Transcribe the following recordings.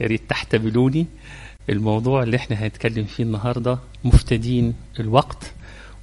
يا ريت تحتملوني الموضوع اللي احنا هنتكلم فيه النهارده مفتدين الوقت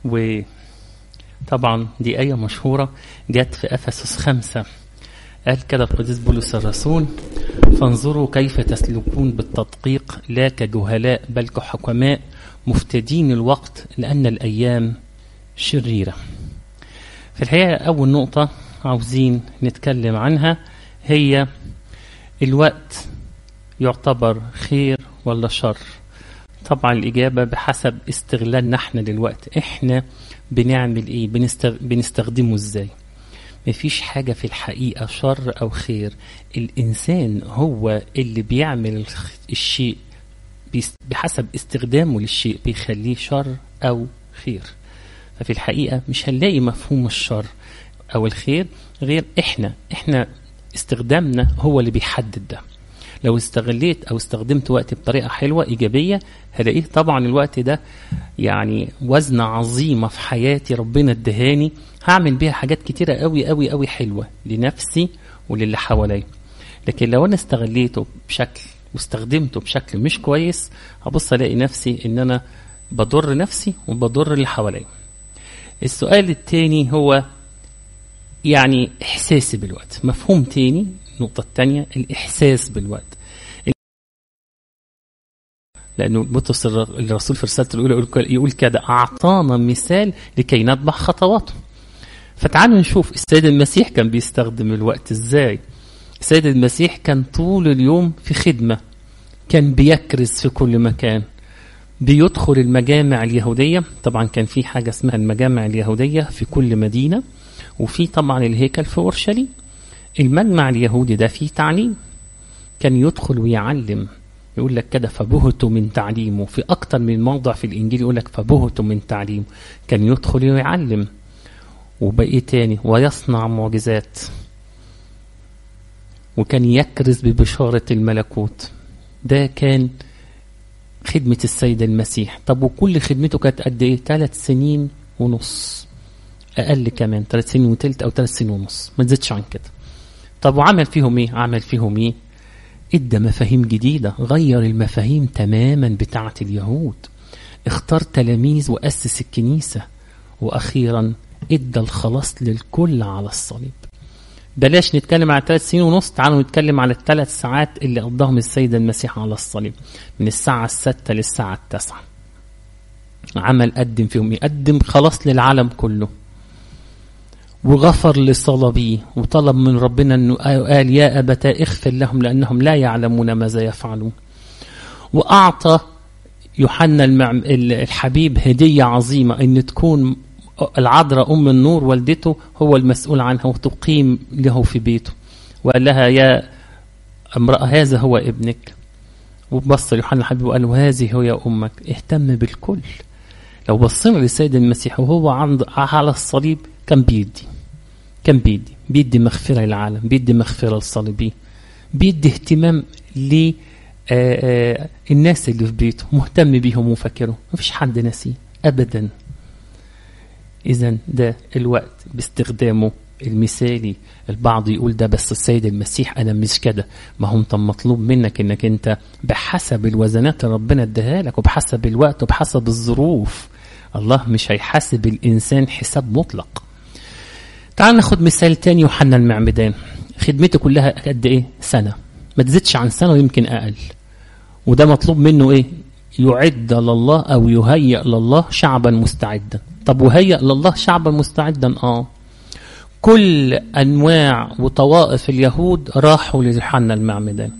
وطبعا دي آية مشهورة جت في أفسس خمسة قال كده القديس بولس الرسول فانظروا كيف تسلكون بالتدقيق لا كجهلاء بل كحكماء مفتدين الوقت لأن الأيام شريرة في الحقيقة أول نقطة عاوزين نتكلم عنها هي الوقت يعتبر خير ولا شر طبعا الإجابة بحسب استغلالنا احنا للوقت احنا بنعمل ايه بنستغ... بنستخدمه ازاي مفيش حاجة في الحقيقة شر أو خير الإنسان هو اللي بيعمل الشيء بحسب استخدامه للشيء بيخليه شر أو خير ففي الحقيقة مش هنلاقي مفهوم الشر أو الخير غير إحنا إحنا استخدامنا هو اللي بيحدد ده لو استغليت او استخدمت وقتي بطريقه حلوه ايجابيه هلاقيه طبعا الوقت ده يعني وزنه عظيمه في حياتي ربنا ادهاني هعمل بيها حاجات كتيره قوي قوي قوي حلوه لنفسي وللي حواليا لكن لو انا استغليته بشكل واستخدمته بشكل مش كويس هبص الاقي نفسي ان انا بضر نفسي وبضر اللي حواليا السؤال التاني هو يعني احساسي بالوقت مفهوم تاني النقطة الثانية الإحساس بالوقت لأنه بطرس الرسول في رسالته الأولى يقول كده أعطانا مثال لكي نتبع خطواته فتعالوا نشوف السيد المسيح كان بيستخدم الوقت إزاي السيد المسيح كان طول اليوم في خدمة كان بيكرز في كل مكان بيدخل المجامع اليهودية طبعا كان في حاجة اسمها المجامع اليهودية في كل مدينة وفي طبعا الهيكل في أورشليم المجمع اليهودي ده فيه تعليم كان يدخل ويعلم يقول لك كده فبهتوا من تعليمه في أكتر من موضع في الإنجيل يقول لك فبهتوا من تعليمه كان يدخل ويعلم وبقي تاني ويصنع معجزات وكان يكرز ببشارة الملكوت ده كان خدمة السيد المسيح طب وكل خدمته كانت قد ايه ثلاث سنين ونص أقل كمان ثلاث سنين وتلت أو ثلاث سنين ونص ما تزيدش عن كده طب وعمل فيهم ايه عمل فيهم ايه ادى مفاهيم جديدة غير المفاهيم تماما بتاعة اليهود اختار تلاميذ وأسس الكنيسة وأخيرا ادى الخلاص للكل على الصليب بلاش نتكلم على ثلاث سنين ونص تعالوا نتكلم على الثلاث ساعات اللي قضاهم السيد المسيح على الصليب من الساعة الستة للساعة التاسعة عمل قدم فيهم يقدم خلاص للعالم كله وغفر لصلبيه وطلب من ربنا انه قال يا ابتا اغفر لهم لانهم لا يعلمون ماذا يفعلون واعطى يوحنا الحبيب هديه عظيمه ان تكون العذراء ام النور والدته هو المسؤول عنها وتقيم له في بيته وقال لها يا امراه هذا هو ابنك وبص يوحنا الحبيب وقال له هذه هي امك اهتم بالكل لو بصينا للسيد المسيح وهو عند على الصليب كان بيدي كان بيدي بيدي مغفرة للعالم بيدي مغفرة للصليبين بيدي اهتمام ل الناس اللي في بيته مهتم بيهم وفاكرهم مفيش حد ناسيه أبدا إذا ده الوقت باستخدامه المثالي البعض يقول ده بس السيد المسيح أنا مش كده ما هو انت مطلوب منك انك انت بحسب الوزنات اللي ربنا اداها لك وبحسب الوقت وبحسب الظروف الله مش هيحاسب الإنسان حساب مطلق تعال ناخد مثال تاني يوحنا المعمدان خدمته كلها قد ايه سنة ما تزيدش عن سنة ويمكن أقل وده مطلوب منه ايه يعد لله أو يهيئ لله شعبا مستعدا طب وهيئ لله شعبا مستعدا اه كل أنواع وطوائف اليهود راحوا ليوحنا المعمدان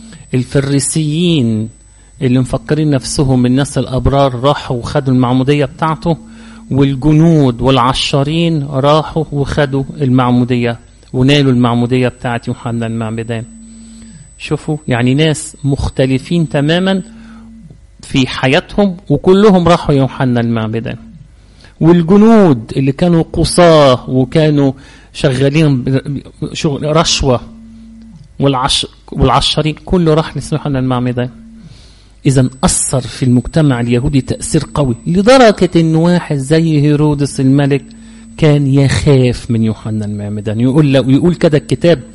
الفريسيين اللي مفكرين نفسهم الناس الأبرار راحوا وخدوا المعمودية بتاعته والجنود والعشارين راحوا وخدوا المعمودية ونالوا المعمودية بتاعت يوحنا المعمدان شوفوا يعني ناس مختلفين تماما في حياتهم وكلهم راحوا يوحنا المعمدان والجنود اللي كانوا قصاه وكانوا شغالين شغل رشوة والعش والعشرين كله راح ليوحنا المعمدان إذا أثر في المجتمع اليهودي تأثير قوي لدرجة إن واحد زي هيرودس الملك كان يخاف من يوحنا المعمدان يقول له يقول كده الكتاب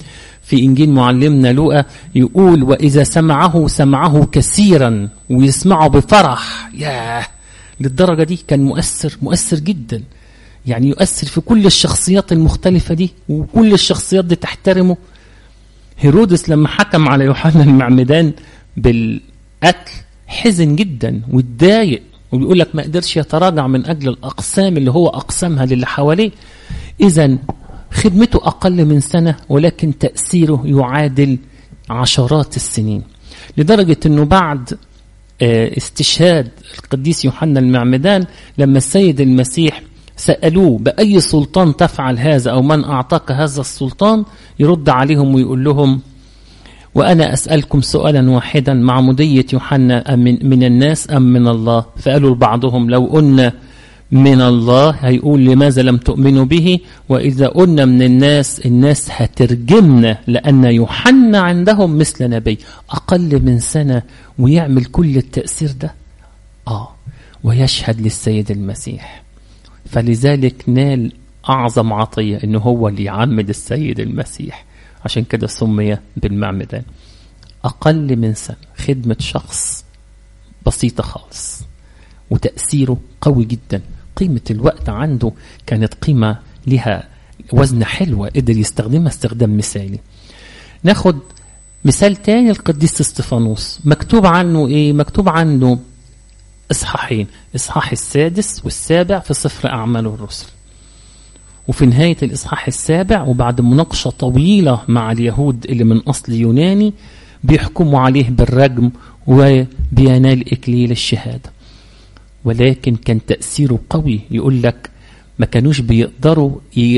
في إنجيل معلمنا لوقا يقول وإذا سمعه سمعه كثيرا ويسمعه بفرح ياه للدرجة دي كان مؤثر مؤثر جدا يعني يؤثر في كل الشخصيات المختلفة دي وكل الشخصيات دي تحترمه هيرودس لما حكم على يوحنا المعمدان بالقتل حزن جدا واتضايق وبيقول لك ما قدرش يتراجع من اجل الاقسام اللي هو اقسمها للي حواليه اذا خدمته اقل من سنه ولكن تاثيره يعادل عشرات السنين لدرجه انه بعد استشهاد القديس يوحنا المعمدان لما السيد المسيح سألوه بأي سلطان تفعل هذا أو من أعطاك هذا السلطان يرد عليهم ويقول لهم وأنا أسألكم سؤالا واحدا معمودية يوحنا من, من الناس أم من الله فقالوا لبعضهم لو قلنا من الله هيقول لماذا لم تؤمنوا به وإذا قلنا من الناس الناس هترجمنا لأن يوحنا عندهم مثل نبي أقل من سنة ويعمل كل التأثير ده آه ويشهد للسيد المسيح فلذلك نال أعظم عطية إنه هو اللي يعمد السيد المسيح عشان كده سمي بالمعمدان أقل من سنة خدمة شخص بسيطة خالص وتأثيره قوي جدا قيمة الوقت عنده كانت قيمة لها وزن حلوة قدر يستخدمها استخدام مثالي ناخد مثال تاني القديس استفانوس مكتوب عنه ايه مكتوب عنه اصحاحين اصحاح السادس والسابع في سفر اعمال الرسل وفي نهاية الإصحاح السابع وبعد مناقشة طويلة مع اليهود اللي من أصل يوناني بيحكموا عليه بالرجم وبينال إكليل الشهادة ولكن كان تأثيره قوي يقول لك ما كانوش بيقدروا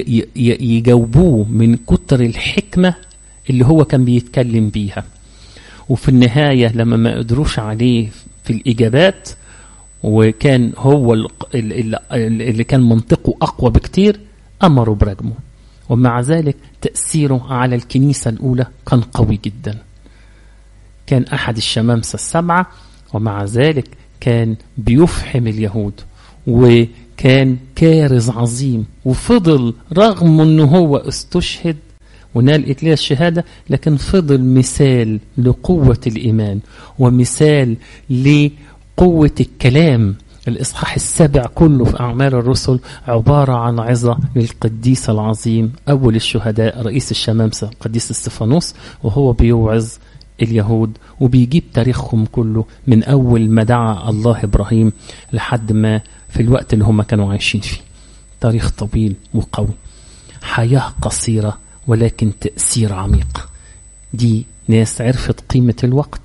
يجاوبوه من كتر الحكمة اللي هو كان بيتكلم بيها وفي النهاية لما ما قدروش عليه في الإجابات وكان هو اللي كان منطقه أقوى بكتير أمروا برجمه ومع ذلك تأثيره على الكنيسة الأولى كان قوي جدا كان أحد الشمامسة السبعة ومع ذلك كان بيفحم اليهود وكان كارز عظيم وفضل رغم أنه هو استشهد ونال إكليل الشهادة لكن فضل مثال لقوة الإيمان ومثال لقوة الكلام الإصحاح السابع كله في أعمال الرسل عبارة عن عظة للقديس العظيم أول الشهداء رئيس الشمامسة قديس استفانوس وهو بيوعظ اليهود وبيجيب تاريخهم كله من أول ما دعا الله إبراهيم لحد ما في الوقت اللي هم كانوا عايشين فيه تاريخ طويل وقوي حياة قصيرة ولكن تأثير عميق دي ناس عرفت قيمة الوقت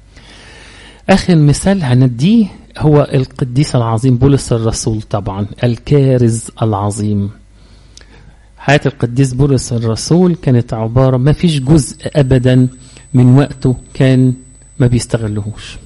آخر مثال هنديه هو القديس العظيم بولس الرسول طبعا الكارز العظيم حياة القديس بولس الرسول كانت عبارة ما فيش جزء أبدا من وقته كان ما بيستغلهوش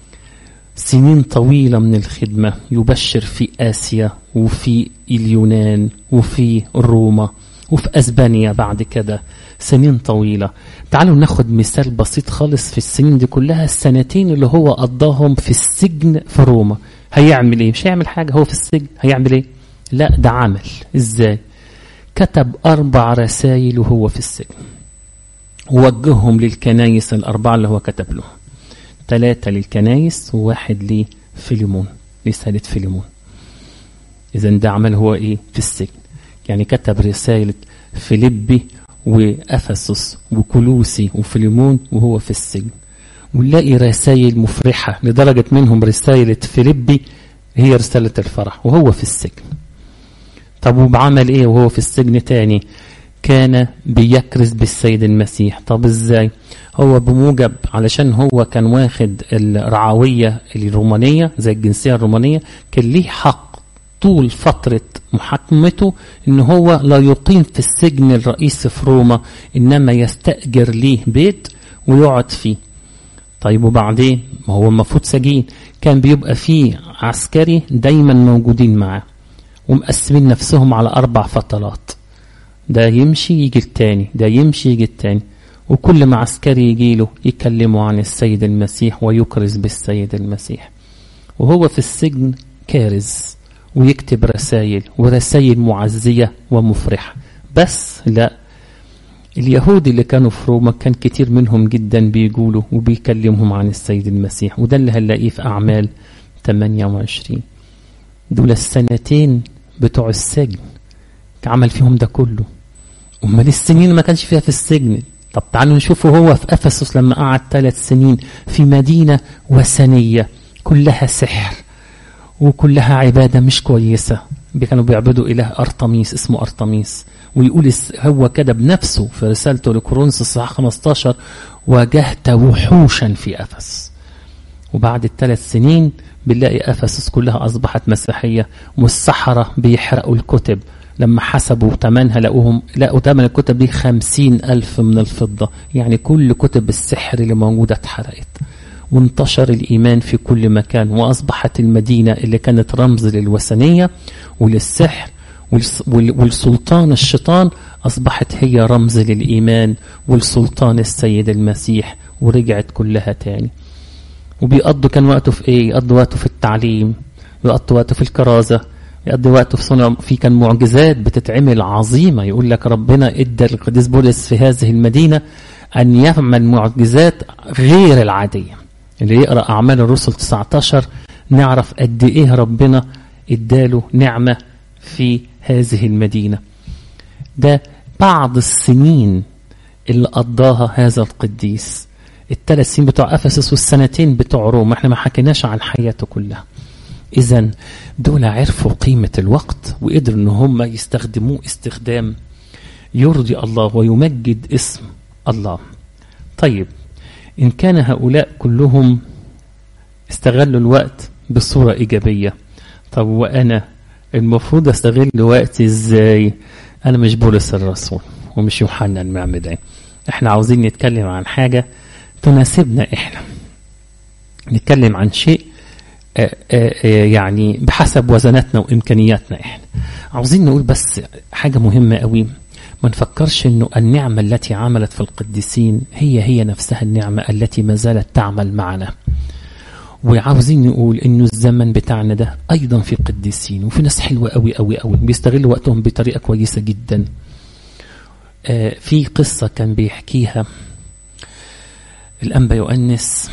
سنين طويلة من الخدمة يبشر في آسيا وفي اليونان وفي روما وفي أسبانيا بعد كده سنين طويلة تعالوا ناخد مثال بسيط خالص في السنين دي كلها السنتين اللي هو قضاهم في السجن في روما هيعمل ايه مش هيعمل حاجة هو في السجن هيعمل ايه لا ده عمل ازاي كتب أربع رسائل وهو في السجن ووجههم للكنايس الأربعة اللي هو كتب لهم ثلاثة للكنايس وواحد لفيليمون رسالة فيليمون إذا ده عمل هو إيه في السجن يعني كتب رسالة فيليبي وأفسس وكلوسي وفيليمون وهو في السجن ونلاقي رسائل مفرحة لدرجة منهم رسالة فيليبي هي رسالة الفرح وهو في السجن طب وبعمل ايه وهو في السجن تاني كان بيكرز بالسيد المسيح طب ازاي هو بموجب علشان هو كان واخد الرعوية الرومانية زي الجنسية الرومانية كان ليه حق طول فترة محاكمته ان هو لا يقيم في السجن الرئيسي في روما انما يستأجر ليه بيت ويقعد فيه طيب وبعدين ما هو المفروض سجين كان بيبقى فيه عسكري دايما موجودين معاه ومقسمين نفسهم على أربع فترات ده يمشي يجي التاني ده يمشي يجي التاني وكل ما عسكري يجي له يكلمه عن السيد المسيح ويكرز بالسيد المسيح وهو في السجن كارز ويكتب رسائل ورسائل معزية ومفرحة بس لا اليهود اللي كانوا في روما كان كتير منهم جدا بيقولوا وبيكلمهم عن السيد المسيح وده اللي هنلاقيه في أعمال 28 دول السنتين بتوع السجن عمل فيهم ده كله امال السنين اللي ما كانش فيها في السجن طب تعالوا نشوفه هو في افسس لما قعد ثلاث سنين في مدينه وثنيه كلها سحر وكلها عباده مش كويسه كانوا بيعبدوا اله ارطميس اسمه ارطميس ويقول هو كده بنفسه في رسالته لكورنثوس الصحاح 15 واجهت وحوشا في افس وبعد الثلاث سنين بنلاقي افسس كلها اصبحت مسيحيه والسحره بيحرقوا الكتب لما حسبوا ثمنها لقوهم لقوا ثمن الكتب دي خمسين ألف من الفضة يعني كل كتب السحر اللي موجودة اتحرقت وانتشر الإيمان في كل مكان وأصبحت المدينة اللي كانت رمز للوثنية وللسحر والسلطان الشيطان أصبحت هي رمز للإيمان والسلطان السيد المسيح ورجعت كلها تاني وبيقضوا كان وقته في ايه يقضوا وقته في التعليم يقضوا وقته في الكرازة يقضي وقته في صنع في كان معجزات بتتعمل عظيمة يقول لك ربنا ادى القديس بولس في هذه المدينة أن يعمل معجزات غير العادية اللي يقرأ أعمال الرسل 19 نعرف قد إيه ربنا اداله نعمة في هذه المدينة ده بعض السنين اللي قضاها هذا القديس الثلاث سنين بتوع افسس والسنتين بتوع روما احنا ما حكيناش عن حياته كلها اذا دول عرفوا قيمه الوقت وقدروا ان هم يستخدموه استخدام يرضي الله ويمجد اسم الله طيب ان كان هؤلاء كلهم استغلوا الوقت بصوره ايجابيه طب وانا المفروض استغل وقتي ازاي انا مش بولس الرسول ومش يوحنا المعمدان احنا عاوزين نتكلم عن حاجه تناسبنا احنا نتكلم عن شيء آآ آآ يعني بحسب وزناتنا وامكانياتنا احنا عاوزين نقول بس حاجه مهمه قوي ما نفكرش انه النعمه التي عملت في القديسين هي هي نفسها النعمه التي ما زالت تعمل معنا وعاوزين نقول انه الزمن بتاعنا ده ايضا في قديسين وفي ناس حلوه قوي قوي قوي بيستغلوا وقتهم بطريقه كويسه جدا في قصه كان بيحكيها الأنبا يؤنس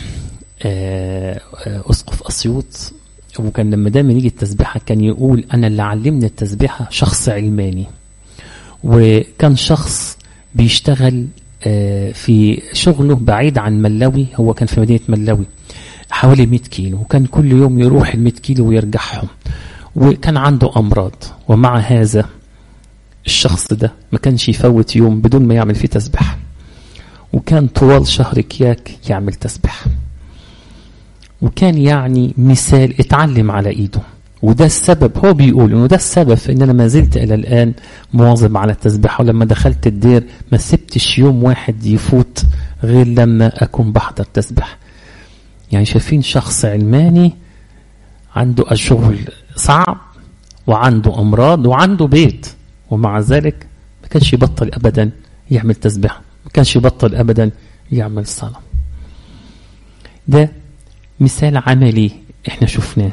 أسقف أسيوط وكان لما دايما يجي التسبيحة كان يقول أنا اللي علمني التسبيحة شخص علماني وكان شخص بيشتغل في شغله بعيد عن ملاوي هو كان في مدينة ملاوي حوالي 100 كيلو وكان كل يوم يروح ال 100 كيلو ويرجعهم وكان عنده أمراض ومع هذا الشخص ده ما كانش يفوت يوم بدون ما يعمل فيه تسبيحه وكان طوال شهر كياك يعمل تسبيح وكان يعني مثال اتعلم على ايده وده السبب هو بيقول انه ده السبب في ان انا ما زلت الى الان مواظب على التسبيح ولما دخلت الدير ما سبتش يوم واحد يفوت غير لما اكون بحضر تسبيح يعني شايفين شخص علماني عنده الشغل صعب وعنده امراض وعنده بيت ومع ذلك ما كانش يبطل ابدا يعمل تسبيح ما كانش يبطل ابدا يعمل صلاه ده مثال عملي احنا شفناه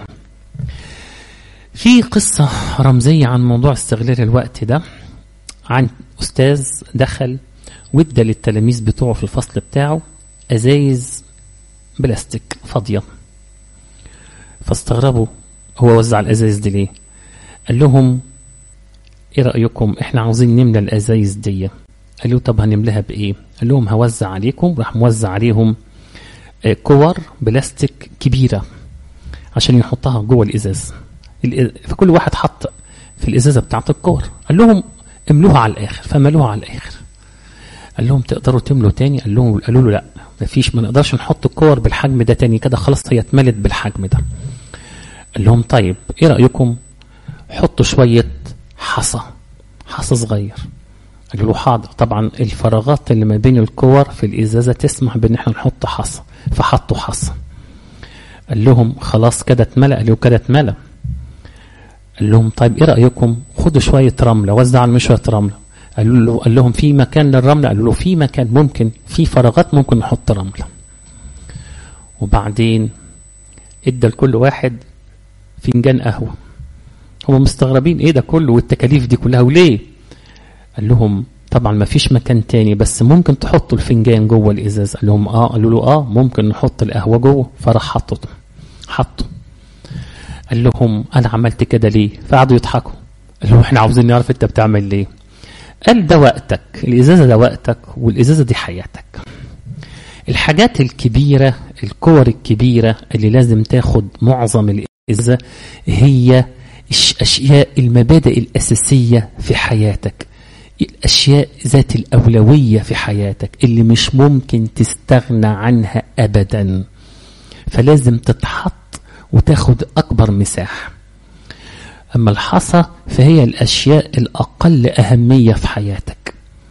في قصة رمزية عن موضوع استغلال الوقت ده عن أستاذ دخل وادى للتلاميذ بتوعه في الفصل بتاعه أزايز بلاستيك فاضية فاستغربوا هو وزع الأزايز دي ليه قال لهم ايه رأيكم احنا عاوزين نملى الأزايز دي قالوا طب هنملاها بايه قال لهم هوزع عليكم راح موزع عليهم كور بلاستيك كبيرة عشان يحطها جوه الإزاز فكل واحد حط في الإزازة بتاعت الكور قال لهم املوها على الآخر فملوها على الآخر قال لهم تقدروا تملوا تاني قال لهم قالوا له لا مفيش ما نقدرش نحط الكور بالحجم ده تاني كده خلاص هي اتملت بالحجم ده قال لهم طيب ايه رأيكم حطوا شوية حصى حصى صغير قالوا له حاضر طبعا الفراغات اللي ما بين الكور في الازازه تسمح بان احنا نحط حصى فحطوا حصى قال لهم خلاص كده اتملى قالوا كده اتملى قال لهم طيب ايه رايكم خدوا شويه رمله وزع على شويه رمله قالوا له قال لهم في مكان للرمله قالوا له في مكان ممكن في فراغات ممكن نحط رمله وبعدين ادى لكل واحد فنجان قهوه هم مستغربين ايه ده كله والتكاليف دي كلها وليه قال لهم طبعا ما فيش مكان تاني بس ممكن تحطوا الفنجان جوه الازاز قال لهم اه قالوا له اه ممكن نحط القهوه جوه فراح حطوا حطوا قال لهم انا عملت كده ليه فقعدوا يضحكوا قال لهم احنا عاوزين نعرف انت بتعمل ليه قال ده وقتك الازازه ده وقتك والازازه دي حياتك الحاجات الكبيره الكور الكبيره اللي لازم تاخد معظم الازازه هي الاشياء المبادئ الاساسيه في حياتك الاشياء ذات الاولويه في حياتك اللي مش ممكن تستغنى عنها ابدا فلازم تتحط وتاخد اكبر مساحه اما الحصى فهي الاشياء الاقل اهميه في حياتك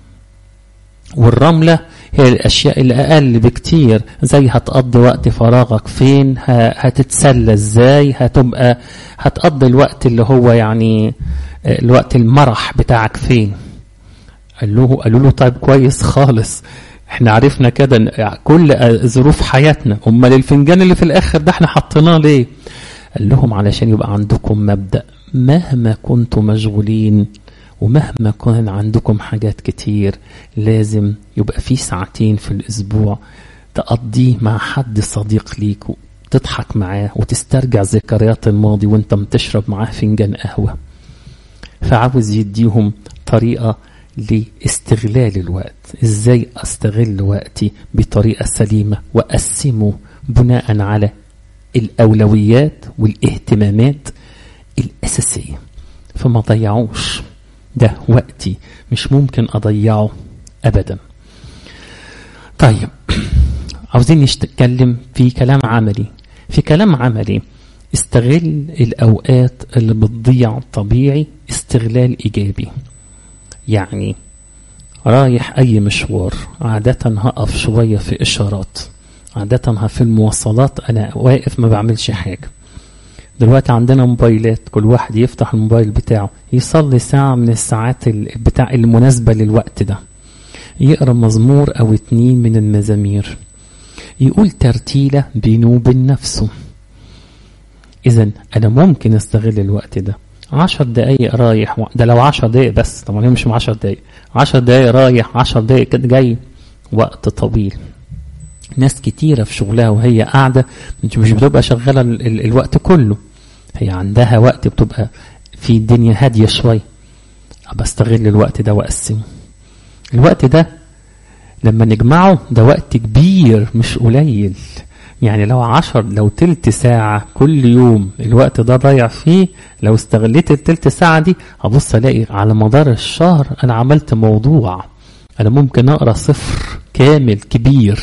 والرمله هي الاشياء الاقل بكتير زي هتقضي وقت فراغك فين هتتسلى ازاي هتبقى هتقضي الوقت اللي هو يعني الوقت المرح بتاعك فين قال له قالوا له طيب كويس خالص احنا عرفنا كده كل ظروف حياتنا امال الفنجان اللي في الاخر ده احنا حطيناه ليه قال لهم علشان يبقى عندكم مبدا مهما كنتم مشغولين ومهما كان عندكم حاجات كتير لازم يبقى في ساعتين في الاسبوع تقضيه مع حد صديق ليك تضحك معاه وتسترجع ذكريات الماضي وانت بتشرب معاه فنجان قهوه فعاوز يديهم طريقه لاستغلال الوقت ازاي استغل وقتي بطريقة سليمة واقسمه بناء على الاولويات والاهتمامات الاساسية فما ضيعوش ده وقتي مش ممكن اضيعه ابدا طيب عاوزين نتكلم في كلام عملي في كلام عملي استغل الاوقات اللي بتضيع طبيعي استغلال ايجابي يعني رايح أي مشوار عادة هقف شوية في إشارات عادة في المواصلات أنا واقف ما بعملش حاجة دلوقتي عندنا موبايلات كل واحد يفتح الموبايل بتاعه يصلي ساعة من الساعات بتاع المناسبة للوقت ده يقرأ مزمور أو اتنين من المزامير يقول ترتيلة بينه وبين نفسه إذا أنا ممكن أستغل الوقت ده عشر دقايق رايح و... ده لو عشر دقايق بس طبعا هي مش عشر دقايق عشر دقايق رايح عشر دقايق كده جاي وقت طويل ناس كتيرة في شغلها وهي قاعدة مش بتبقى شغالة ال... ال... الوقت كله هي عندها وقت بتبقى في الدنيا هادية شوية بستغل الوقت ده وأقسمه الوقت ده لما نجمعه ده وقت كبير مش قليل يعني لو عشر لو تلت ساعة كل يوم الوقت ده ضايع فيه لو استغليت التلت ساعة دي هبص الاقي على مدار الشهر انا عملت موضوع انا ممكن اقرا صفر كامل كبير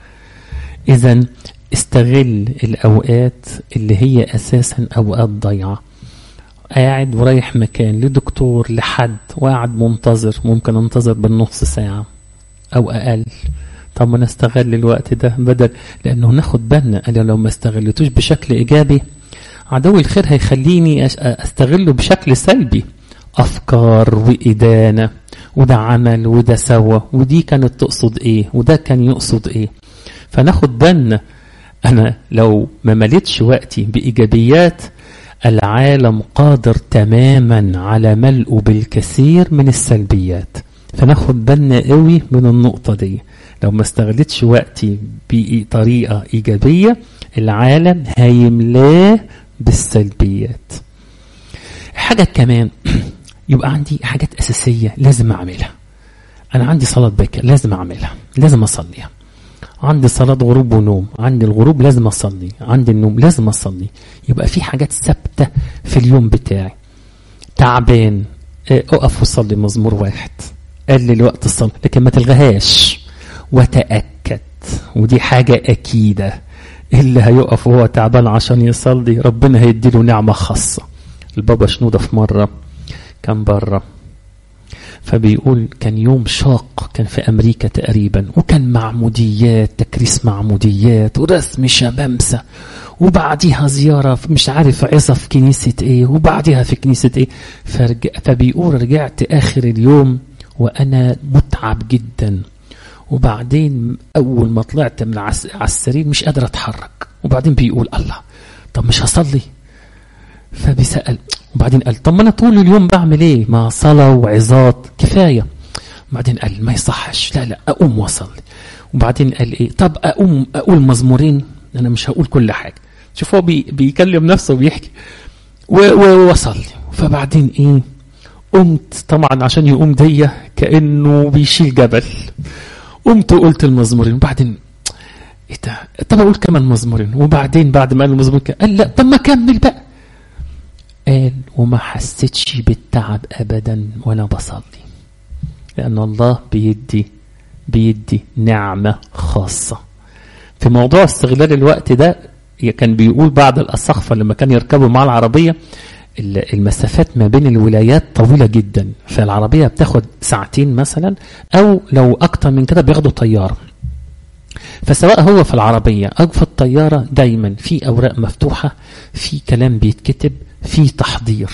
اذا استغل الاوقات اللي هي اساسا اوقات ضايعه قاعد ورايح مكان لدكتور لحد وقاعد منتظر ممكن انتظر بالنص ساعه او اقل طب ما نستغل الوقت ده بدل لانه ناخد بالنا انا لو ما استغلتوش بشكل ايجابي عدو الخير هيخليني استغله بشكل سلبي افكار وادانه وده عمل وده سوى ودي كانت تقصد ايه وده كان يقصد ايه فناخد بالنا انا لو ما مليتش وقتي بايجابيات العالم قادر تماما على ملئه بالكثير من السلبيات فناخد بالنا قوي من النقطة دي لو ما استغلتش وقتي بطريقة إيجابية العالم هيملاه بالسلبيات حاجة كمان يبقى عندي حاجات أساسية لازم أعملها أنا عندي صلاة بكر لازم أعملها لازم أصليها عندي صلاة غروب ونوم عندي الغروب لازم أصلي عندي النوم لازم أصلي يبقى في حاجات ثابتة في اليوم بتاعي تعبان أقف وصلي مزمور واحد قلل وقت الصلاة لكن ما تلغيهاش وتأكد ودي حاجة أكيدة اللي هيقف وهو تعبان عشان يصلي ربنا هيديله نعمة خاصة البابا شنودة في مرة كان بره فبيقول كان يوم شاق كان في أمريكا تقريبا وكان معموديات تكريس معموديات ورسم شمامسة وبعديها زيارة مش عارف عظة في كنيسة ايه وبعديها في كنيسة ايه فرجع فبيقول رجعت آخر اليوم وأنا متعب جدا وبعدين أول ما طلعت من على السرير مش قادر أتحرك وبعدين بيقول الله طب مش هصلي فبيسأل وبعدين قال طب ما أنا طول اليوم بعمل إيه ما صلاة وعظات كفاية وبعدين قال ما يصحش لا لا اقوم واصلي وبعدين قال ايه طب اقوم اقول مزمورين انا مش هقول كل حاجه شوف هو بي بيكلم نفسه وبيحكي واصلي فبعدين ايه قمت طبعا عشان يقوم دي كانه بيشيل جبل قمت وقلت المزمورين وبعدين ايه ده طب اقول كمان مزمورين وبعدين بعد ما قال المزمورين قال لا طب ما كمل بقى قال وما حسيتش بالتعب ابدا وانا بصلي لان الله بيدي بيدي نعمه خاصه في موضوع استغلال الوقت ده كان بيقول بعض الأسقفة لما كان يركبوا مع العربية المسافات ما بين الولايات طويلة جدا فالعربية بتاخد ساعتين مثلا أو لو أكتر من كده بياخدوا طيارة فسواء هو في العربية أو في الطيارة دايما في أوراق مفتوحة في كلام بيتكتب في تحضير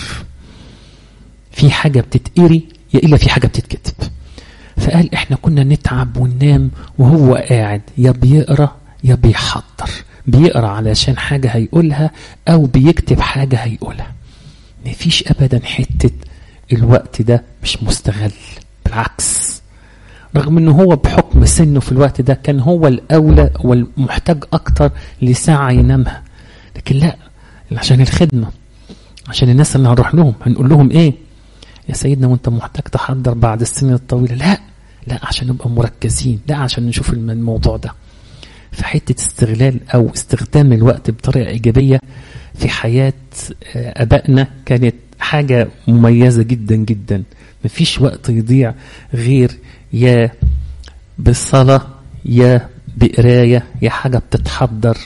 في حاجة بتتقري يا إلا في حاجة بتتكتب فقال إحنا كنا نتعب وننام وهو قاعد يا بيقرأ يا بيحضر بيقرا علشان حاجة هيقولها أو بيكتب حاجة هيقولها مفيش أبدا حتة الوقت ده مش مستغل بالعكس رغم أنه هو بحكم سنه في الوقت ده كان هو الأولى والمحتاج أكتر لساعة ينامها لكن لا عشان الخدمة عشان الناس اللي هنروح لهم هنقول لهم إيه يا سيدنا وانت محتاج تحضر بعد السنين الطويلة لا لا عشان نبقى مركزين لا عشان نشوف الموضوع ده فحتة استغلال أو استخدام الوقت بطريقة إيجابية في حياة أبائنا كانت حاجة مميزة جدا جدا مفيش وقت يضيع غير يا بالصلاة يا بقراية يا حاجة بتتحضر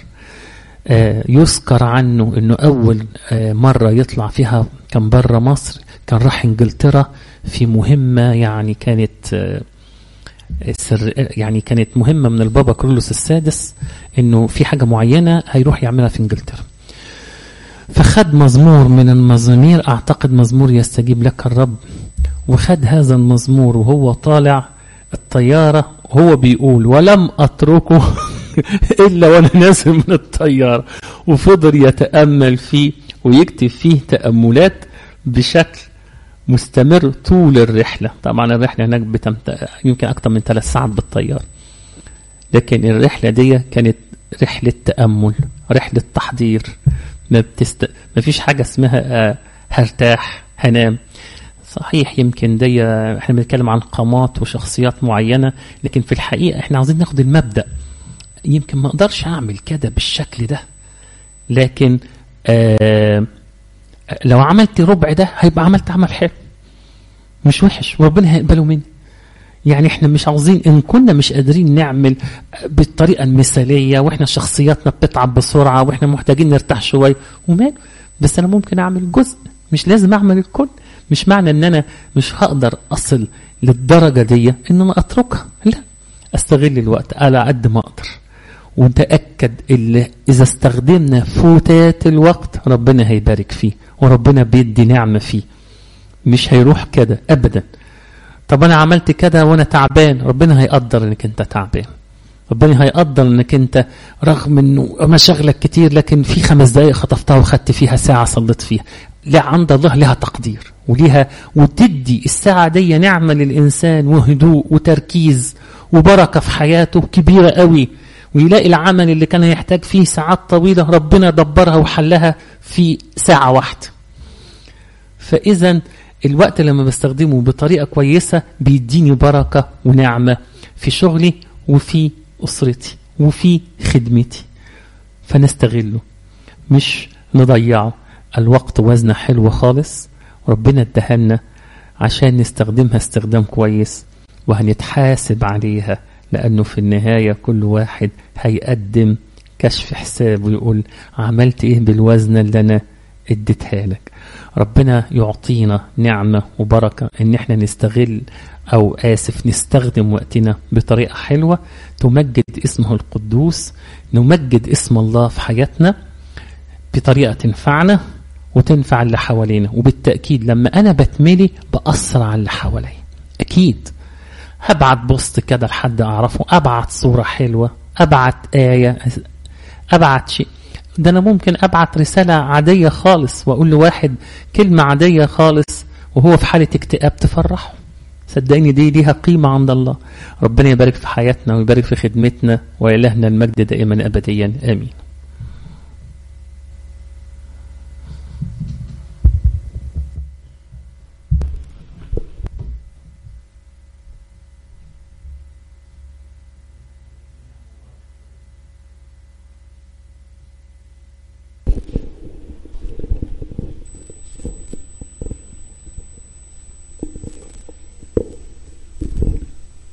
يذكر عنه انه اول مرة يطلع فيها كان بره مصر كان راح انجلترا في مهمة يعني كانت سر يعني كانت مهمة من البابا كرولوس السادس انه في حاجة معينة هيروح يعملها في انجلترا فخد مزمور من المزامير اعتقد مزمور يستجيب لك الرب وخد هذا المزمور وهو طالع الطيارة وهو بيقول ولم اتركه الا وانا نازل من الطيارة وفضل يتأمل فيه ويكتب فيه تأملات بشكل مستمر طول الرحلة طبعا الرحلة هناك بتمت... يمكن أكثر من ثلاث ساعات بالطيارة لكن الرحلة دي كانت رحلة تأمل رحلة تحضير ما, بتست... ما فيش حاجة اسمها آه هرتاح هنام صحيح يمكن دي احنا بنتكلم عن قامات وشخصيات معينة لكن في الحقيقة احنا عاوزين ناخد المبدأ يمكن ما اقدرش اعمل كده بالشكل ده لكن آه لو عملت ربع ده هيبقى عملت عمل حلو مش وحش وربنا هيقبله مني يعني احنا مش عاوزين ان كنا مش قادرين نعمل بالطريقه المثاليه واحنا شخصياتنا بتتعب بسرعه واحنا محتاجين نرتاح شويه وماله بس انا ممكن اعمل جزء مش لازم اعمل الكل مش معنى ان انا مش هقدر اصل للدرجه دي ان انا اتركها لا استغل الوقت على قد ما اقدر وتأكد اللي إذا استخدمنا فوتات الوقت ربنا هيبارك فيه وربنا بيدي نعمة فيه مش هيروح كده أبدا طب أنا عملت كده وأنا تعبان ربنا هيقدر إنك أنت تعبان ربنا هيقدر إنك أنت رغم إنه مشاغلك كتير لكن في خمس دقايق خطفتها وخدت فيها ساعة صليت فيها لا عند الله لها تقدير وليها وتدي الساعة دي نعمة للإنسان وهدوء وتركيز وبركة في حياته كبيرة قوي ويلاقي العمل اللي كان يحتاج فيه ساعات طويلة ربنا دبرها وحلها في ساعة واحدة فإذا الوقت لما بستخدمه بطريقة كويسة بيديني بركة ونعمة في شغلي وفي أسرتي وفي خدمتي فنستغله مش نضيعه الوقت وزنه حلو خالص ربنا ادهلنا عشان نستخدمها استخدام كويس وهنتحاسب عليها لأنه في النهاية كل واحد هيقدم كشف حساب ويقول عملت إيه بالوزنة اللي أنا اديتها لك ربنا يعطينا نعمة وبركة إن إحنا نستغل أو آسف نستخدم وقتنا بطريقة حلوة تمجد اسمه القدوس نمجد اسم الله في حياتنا بطريقة تنفعنا وتنفع اللي حوالينا وبالتأكيد لما أنا بتملي بأثر على اللي حواليا أكيد هبعت بوست كده لحد اعرفه ابعت صورة حلوة ابعت آية ابعت شيء ده انا ممكن ابعت رسالة عادية خالص واقول لواحد كلمة عادية خالص وهو في حالة اكتئاب تفرحه صدقني دي ليها قيمة عند الله ربنا يبارك في حياتنا ويبارك في خدمتنا وإلهنا المجد دائما أبديا آمين